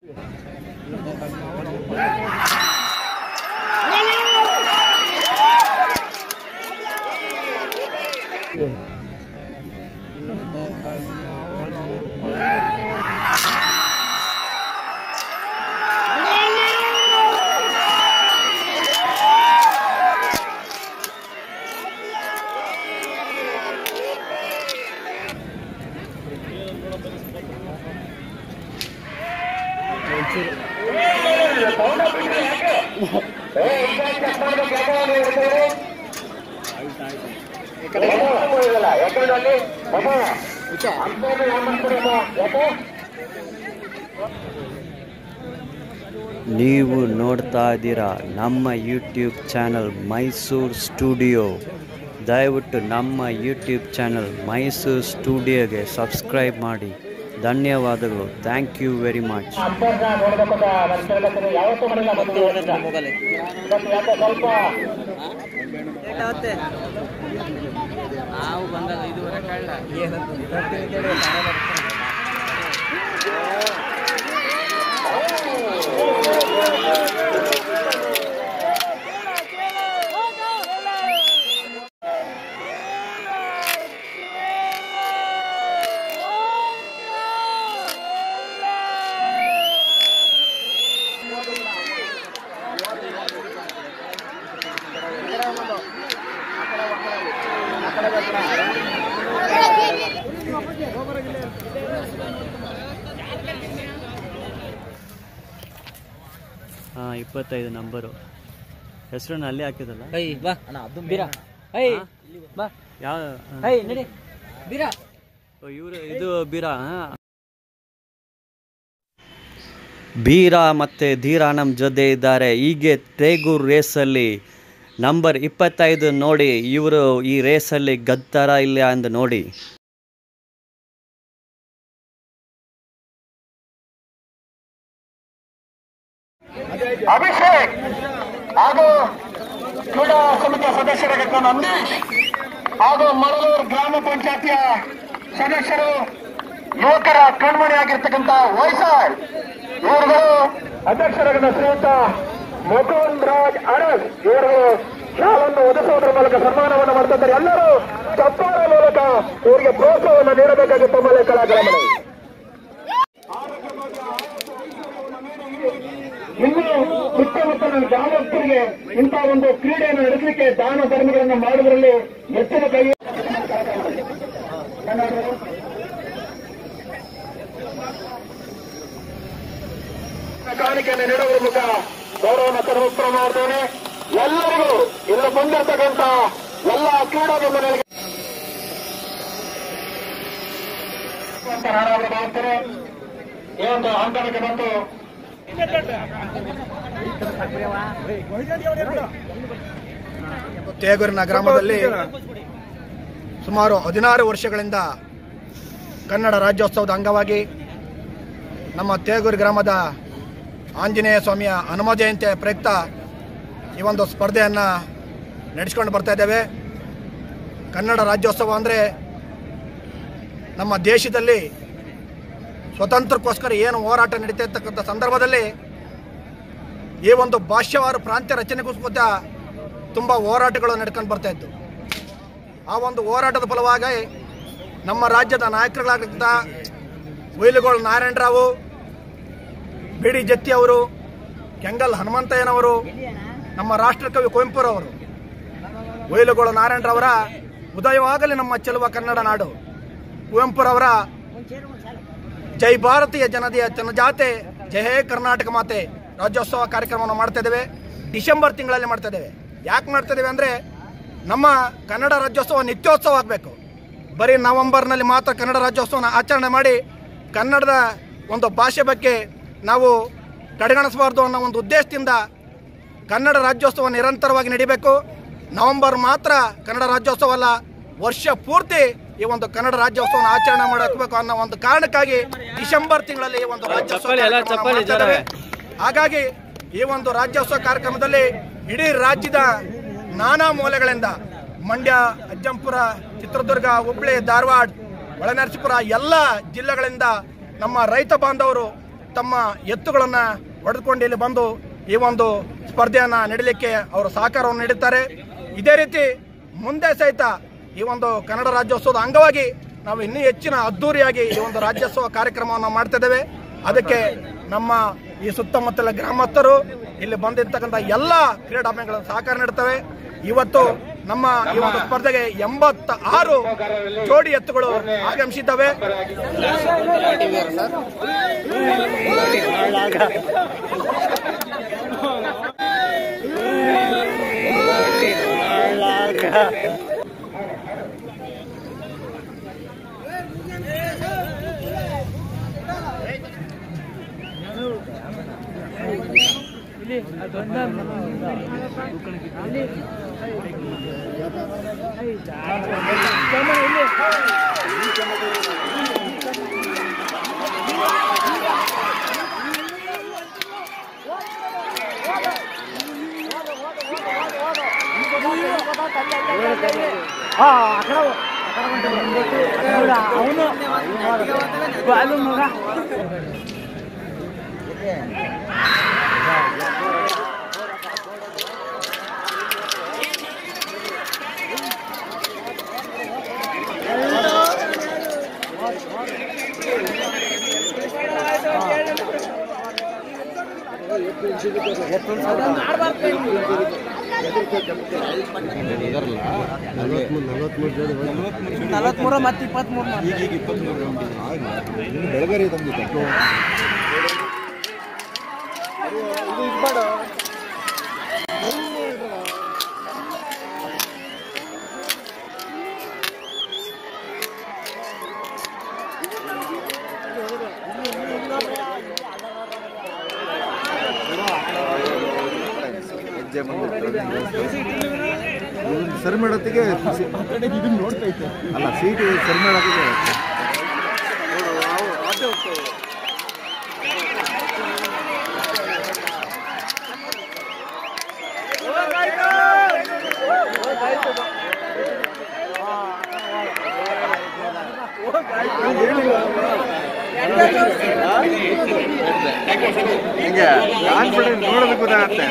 ನೀವು ನೋಡ್ತಾ ಇದ್ದೀರಾ ನಮ್ಮ ಯೂಟ್ಯೂಬ್ ಚಾನಲ್ ಮೈಸೂರು ಸ್ಟುಡಿಯೋ ದಯವಿಟ್ಟು ನಮ್ಮ ಯೂಟ್ಯೂಬ್ ಚಾನಲ್ ಮೈಸೂರು ಸ್ಟುಡಿಯೋಗೆ ಸಬ್ಸ್ಕ್ರೈಬ್ ಮಾಡಿ ಧನ್ಯವಾದಗಳು ಥ್ಯಾಂಕ್ ಯು ವೆರಿ ಮಚ್ ನಾವು ಬಂದಾಗ ಇದುವರೆ ಕಳ್ಳ ಹಾಂ ಇಪ್ಪತ್ತೈದು ನಂಬರು ಹೆಸರನ್ನು ಅಲ್ಲೇ ಹಾಕಿದಲ್ಲ ಹೈ ಬಾ ಬೀರಾ ಹೈ ಬಾ ಯಾವ ಹೈ ನಡಿ ಬೀರಾ ಇವರು ಇದು ಬೀರಾ ಬೀರ ಮತ್ತು ಧೀರ ನಮ್ಮ ಜೊತೆ ಇದ್ದಾರೆ ಹೀಗೆ ತೇಗೂರ್ ರೇಸಲ್ಲಿ ನಂಬರ್ ಇಪ್ಪತ್ತೈದು ನೋಡಿ ಇವರು ಈ ರೇಸಲ್ಲಿ ಗದ್ದಾರ ಇಲ್ಲ ಎಂದು ನೋಡಿ ಅಭಿಷೇಕ್ ಹಾಗೂ ಕ್ರೀಡಾ ಸಮಿತಿಯ ಸದಸ್ಯರಾಗಿದ್ದ ನಂದೀಶ್ ಹಾಗೂ ಮರಳೂರು ಗ್ರಾಮ ಪಂಚಾಯತಿಯ ಸದಸ್ಯರು ಯುವಕರ ಕಣ್ಮಣಿಯಾಗಿರ್ತಕ್ಕಂಥ ವೈಸಾಳ್ ಇವರುಗಳು ಅಧ್ಯಕ್ಷರಾಗಿದ್ದ ಶ್ರೀಯುತ ಮುಕುಂದ್ ರಾಜ್ ಅರಸ್ ಇವರುಗಳು ಶಾಲನ್ನು ಒದಗಿಸುವುದರ ಮೂಲಕ ಸನ್ಮಾನವನ್ನು ಮಾಡ್ತಿದ್ದಾರೆ ಎಲ್ಲರೂ ಚಪ್ಪಾಳ ಮೂಲಕ ಇವರಿಗೆ ಪ್ರೋತ್ಸಾಹವನ್ನು ನೀಡಬೇಕಾಗಿ ತಮ್ಮಲ್ಲಿ ಕಲಾಗ್ರಾಮಗಳು ಇನ್ನು ಸುತ್ತಮುತ್ತಲ ಗ್ರಾಮಸ್ಥರಿಗೆ ಇಂತಹ ಒಂದು ಕ್ರೀಡೆಯನ್ನು ನಡೆಸಲಿಕ್ಕೆ ದಾನ ಧರ್ಮಗಳನ್ನು ಮಾಡುವುದರಲ್ಲಿ ಹೆಚ್ಚಿನ ಕೈ ಕಾಣಿಕೆಯನ್ನು ನೀಡುವ ಮುಖ ಗೌರವವನ್ನು ತರುತ್ತರ ಮಾಡ್ತೇನೆ ಎಲ್ಲರಿಗೂ ಇಲ್ಲಿ ಬಂದಿರತಕ್ಕಂತ ಎಲ್ಲ ಕ್ರೀಡಾ ಬಂಧುಗಳಿಗೆ ಅಂತ ನಾನಾದರೂ ಭಾವಿಸ್ತೇನೆ ಈ ಒಂದು ಅಂಕಣಕ್ಕೆ ಬಂದು ತೇಗೂರಿನ ಗ್ರಾಮದಲ್ಲಿ ಸುಮಾರು ಹದಿನಾರು ವರ್ಷಗಳಿಂದ ಕನ್ನಡ ರಾಜ್ಯೋತ್ಸವದ ಅಂಗವಾಗಿ ನಮ್ಮ ತೇಗೂರು ಗ್ರಾಮದ ಆಂಜನೇಯ ಸ್ವಾಮಿಯ ಹನುಮ ಜಯಂತಿಯ ಪ್ರಯುಕ್ತ ಈ ಒಂದು ಸ್ಪರ್ಧೆಯನ್ನು ನಡೆಸ್ಕೊಂಡು ಬರ್ತಾ ಇದ್ದೇವೆ ಕನ್ನಡ ರಾಜ್ಯೋತ್ಸವ ಅಂದರೆ ನಮ್ಮ ದೇಶದಲ್ಲಿ ಸ್ವತಂತ್ರಕ್ಕೋಸ್ಕರ ಏನು ಹೋರಾಟ ನಡೀತಾ ಇರ್ತಕ್ಕಂಥ ಸಂದರ್ಭದಲ್ಲಿ ಈ ಒಂದು ಭಾಷ್ಯವಾರು ಪ್ರಾಂತ್ಯ ರಚನೆಗೋಸ್ಕರ ತುಂಬ ಹೋರಾಟಗಳು ನಡ್ಕೊಂಡು ಬರ್ತಾ ಇದ್ದು ಆ ಒಂದು ಹೋರಾಟದ ಫಲವಾಗಿ ನಮ್ಮ ರಾಜ್ಯದ ನಾಯಕರುಗಳಾಗಿದ್ದ ವೈಲುಗೋಳು ನಾರಾಯಣರಾವು ಬಿ ಡಿ ಜತ್ತಿ ಅವರು ಕೆಂಗಲ್ ಹನುಮಂತಯ್ಯನವರು ನಮ್ಮ ರಾಷ್ಟ್ರಕವಿ ಕುವೆಂಪುರವರು ವೈಲುಗೋಳು ನಾರಾಯಣರವರ ಉದಯವಾಗಲಿ ನಮ್ಮ ಚೆಲುವ ಕನ್ನಡ ನಾಡು ಕುವೆಂಪುರವರ ಜೈ ಭಾರತೀಯ ಜನತೆಯ ಜನಜಾತೆ ಜಯ ಹೇ ಕರ್ನಾಟಕ ಮಾತೆ ರಾಜ್ಯೋತ್ಸವ ಕಾರ್ಯಕ್ರಮವನ್ನು ಮಾಡ್ತಾ ಇದ್ದೇವೆ ಡಿಸೆಂಬರ್ ತಿಂಗಳಲ್ಲಿ ಮಾಡ್ತಾ ಇದ್ದೇವೆ ಯಾಕೆ ಮಾಡ್ತಾ ಇದ್ದೇವೆ ಅಂದರೆ ನಮ್ಮ ಕನ್ನಡ ರಾಜ್ಯೋತ್ಸವ ನಿತ್ಯೋತ್ಸವ ಆಗಬೇಕು ಬರೀ ನವೆಂಬರ್ನಲ್ಲಿ ಮಾತ್ರ ಕನ್ನಡ ರಾಜ್ಯೋತ್ಸವನ ಆಚರಣೆ ಮಾಡಿ ಕನ್ನಡದ ಒಂದು ಭಾಷೆ ಬಗ್ಗೆ ನಾವು ಕಡೆಗಣಿಸಬಾರ್ದು ಅನ್ನೋ ಒಂದು ಉದ್ದೇಶದಿಂದ ಕನ್ನಡ ರಾಜ್ಯೋತ್ಸವ ನಿರಂತರವಾಗಿ ನಡಿಬೇಕು ನವೆಂಬರ್ ಮಾತ್ರ ಕನ್ನಡ ರಾಜ್ಯೋತ್ಸವ ಅಲ್ಲ ವರ್ಷ ಪೂರ್ತಿ ಈ ಒಂದು ಕನ್ನಡ ರಾಜ್ಯೋತ್ಸವನ ಆಚರಣೆ ಮಾಡಬೇಕು ಅನ್ನೋ ಒಂದು ಕಾರಣಕ್ಕಾಗಿ ಡಿಸೆಂಬರ್ ತಿಂಗಳಲ್ಲಿ ಈ ಒಂದು ರಾಜ್ಯೋತ್ಸವ ಕಾರ್ಯಕ್ರಮವನ್ನು ಮಾಡ್ತಾ ಇದ್ದೇವೆ. ಹಾಗಾಗಿ ಈ ಒಂದು ರಾಜ್ಯೋತ್ಸವ ಕಾರ್ಯಕ್ರಮದಲ್ಲಿ ಇಡೀ ರಾಜ್ಯದ ನಾನಾ ಮೂಲೆಗಳಿಂದ ಮಂಡ್ಯ ಅಜ್ಜಂಪುರ ಚಿತ್ರದುರ್ಗ ಹುಬ್ಬಳ್ಳಿ ಧಾರವಾಡ ಒಳನರಸೀಪುರ ಎಲ್ಲ ಜಿಲ್ಲೆಗಳಿಂದ ನಮ್ಮ ರೈತ ಬಾಂಧವರು ತಮ್ಮ ಎತ್ತುಗಳನ್ನು ಹೊಡೆದುಕೊಂಡು ಇಲ್ಲಿ ಬಂದು ಈ ಒಂದು ಸ್ಪರ್ಧೆಯನ್ನು ನಡೀಲಿಕ್ಕೆ ಅವರು ಸಹಕಾರವನ್ನು ನೀಡುತ್ತಾರೆ ಇದೇ ರೀತಿ ಮುಂದೆ ಸಹಿತ ಈ ಒಂದು ಕನ್ನಡ ರಾಜ್ಯೋತ್ಸವದ ಅಂಗವಾಗಿ ನಾವು ಇನ್ನೂ ಹೆಚ್ಚಿನ ಅದ್ದೂರಿಯಾಗಿ ಈ ಒಂದು ರಾಜ್ಯೋತ್ಸವ ಕಾರ್ಯಕ್ರಮವನ್ನು ಮಾಡ್ತಾ ಇದ್ದೇವೆ ಅದಕ್ಕೆ ನಮ್ಮ ಈ ಸುತ್ತಮುತ್ತಲ ಗ್ರಾಮಸ್ಥರು ಇಲ್ಲಿ ಬಂದಿರ್ತಕ್ಕಂಥ ಎಲ್ಲ ಕ್ರೀಡಾಭಿಮಾನಿಗಳ ಸಹಕಾರ ನೀಡುತ್ತವೆ ಇವತ್ತು ನಮ್ಮ ಈ ಒಂದು ಸ್ಪರ್ಧೆಗೆ ಎಂಬತ್ತ ಆರು ಜೋಡಿ ಎತ್ತುಗಳು ಆಗಮಿಸಿದ್ದಾವೆ ನಲವತ್ಮೂರು ಮತ್ತೆ ಇಪ್ಪತ್ಮೂರು ಬೆಳಗಾರಿ ತಂದಿತ್ತು ಹೆಜ್ಜೆ ಸರಿ ಮಾಡೋತ್ತಿಗೆ ಅಲ್ಲ ಸೀಟ್ ಸರಿ ಮಾಡೋತ್ತಿಗೆ ಹಿಂಗೆ ಕಾನ್ಫಿಡೆನ್ಸ್ ನೋಡೋದಕ್ಕೆ ಗೊತ್ತಾಗತ್ತೆ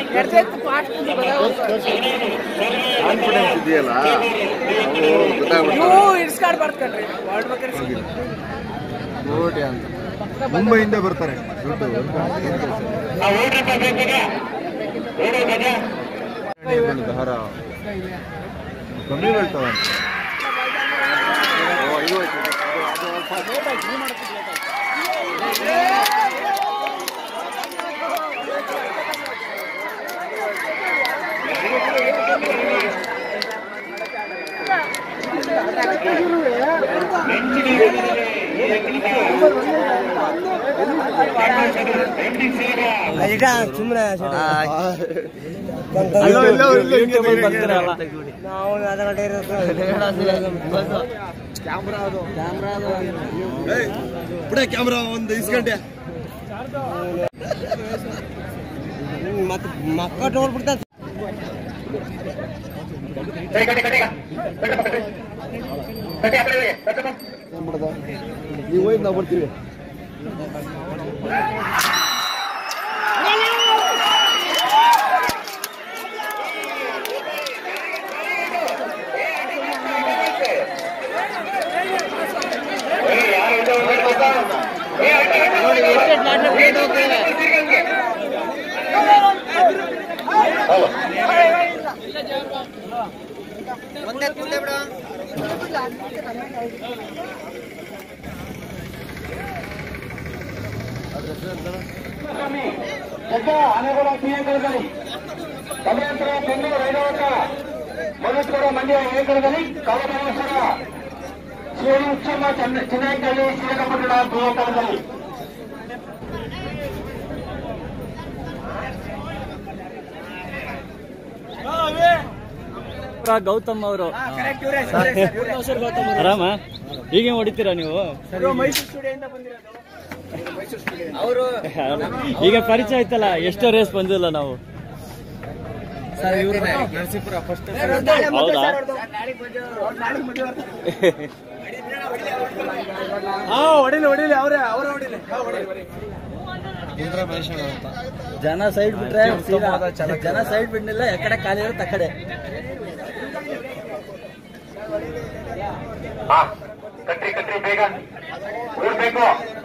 ಕಾನ್ಫಿಡೆನ್ಸ್ ಇದೆಯಲ್ಲ ಅವು ಗೊತ್ತಾಗ್ಬಿಡ್ತವೆ ಕೋಟಿ ಅಂತ ಮುಂಬೈಯಿಂದ ಬರ್ತಾರೆ ದುಡ್ಡು ಒಂದು ದಾರ ಕಮ್ಮಿ ಬೀಳ್ತಾವಂತ ಓ, ಇದು ಆಯ್ತು. ಅದು- ಅದು ಅಲ್ಪ- ಅಲ್ಲೋ ಇಲ್ಲೋ ಇಲ್ಲೋ ಹಿಂಗೆ ಬರ್ತೀರಲ್ಲ ಬಿಡ ಕ್ಯಾಮ್ರಾ ಒಂದು ಇಸ್ಕೊಂಡೆ ನೀವು ಹೋಗಿ ನಾವು ಬರ್ತೀವಿ ಜಗ್ಗ ಆನೆಗೋಳ ಪಿಎಂಕರದಲ್ಲಿ ಸಮಯಾಂತರ ಬೆಂಗಳೂರು ಐದವತ್ತ ಮಧುಸ್ವರ ಮಂಡ್ಯ ಏಕರದಲ್ಲಿ ಕಾಲಭೈರವೇಶ್ವರ ಶ್ರೀ ಉಚ್ಚಮ್ಮ ಚೆನ್ನ ಚೆನ್ನೈನಲ್ಲಿ ಶ್ರೀರಂಗಪಟ್ಟಣ ಗೋಕರದಲ್ಲಿ ಗೌತಮ್ ಅವರು ಆರಾಮ ಹೀಗೆ ಹೊಡಿತೀರಾ ನೀವು ಅವರು ಈಗ ಪರಿಚಯ ಆಯ್ತಲ್ಲ ಎಷ್ಟೋ ರೇಸ್ ಬಂದಿಲ್ಲ ನಾವು ನರಸೀಪುರ ಫಸ್ಟ್ ಹೌದಾ ಹಾ ಹೊಡಿಲಿ ಹೊಡಿಲಿ ಅವರೇ ಅವರೇ ಹೊಡಿಲಿ ಹಾ, ಹೊಡಿಲಿ ಜನ ಸೈಡ್ ಬಿಟ್ರೆ ಸೀದಾ ಜನ ಸೈಡ್ ಬಿಡ್ನಿಲ್ಲ ಎಕಡೆ ಖಾಲಿ ಇರುತ್ತೆ ಆ ಕಡೆ ಹಾ ಕಟ್ರಿ ಕಟ್ರಿ ಬೇಗ ಓಡ್ಬೇಕು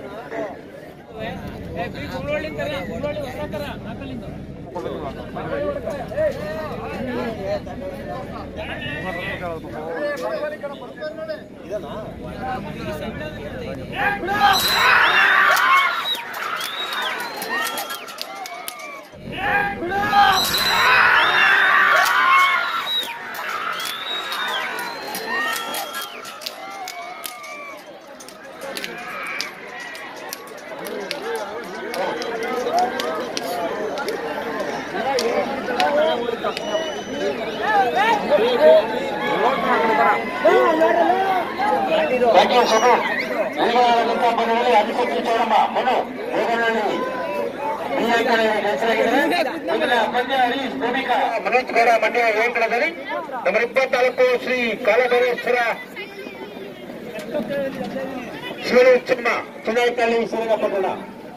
ಬಾಕಿ ಸಭೆ ಉಳಿಗಳಾದಂತಹ ಮನೆಯಲ್ಲಿ ಅಧಿಪತಿ ಚೌಡಮ್ಮ ಮನು ಬೇಗನಹಳ್ಳಿ ಬಿಎಂಕಡೆ ಹೆಸರಾಗಿದೆ ಮುಂದಿನ ಪಂದ್ಯ ಹರೀಶ್ ಭೂಮಿಕಾ ಮನೋಜ್ ಗೌಡ ಮಂಡ್ಯ ವೇಂಕಟದಲ್ಲಿ ನಂಬರ್ ಇಪ್ಪತ್ನಾಲ್ಕು ಶ್ರೀ ಕಾಲಭೈರೇಶ್ವರ ಶಿವರು ಚಿನ್ನ ಚುನಾಯಿತಲ್ಲಿ ಶ್ರೀರಂಗಪಟ್ಟಣ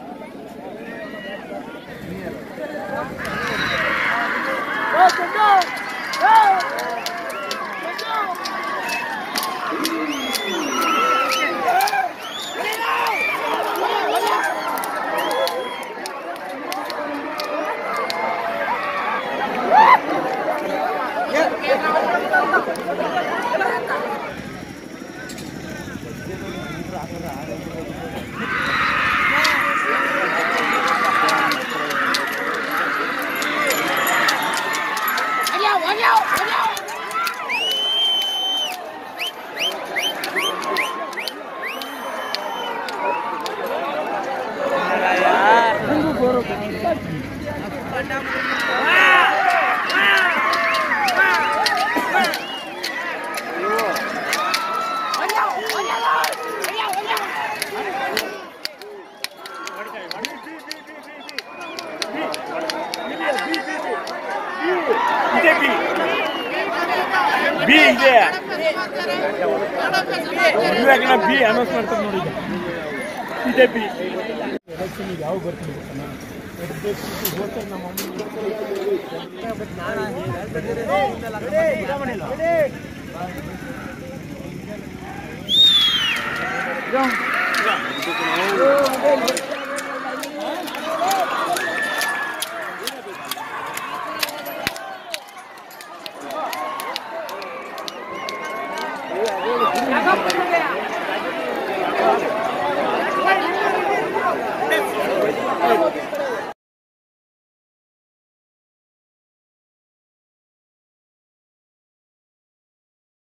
ಬಿ ಇದೆ ಇವಾಗ ಬಿ ಅನೌನ್ಸ್ ಮಾಡ್ತಾರೆ ನೋಡಿ ಈಗ. ಇದೆ ಬಿ ಎಲೆಕ್ಷನ್ಗೆ ಯಾವ ಬರ್ತೀನಿ ಗೊತ್ತನಾ ಹೋಗ್ತಾರೆ ನಮ್ಮ ¡Vamos!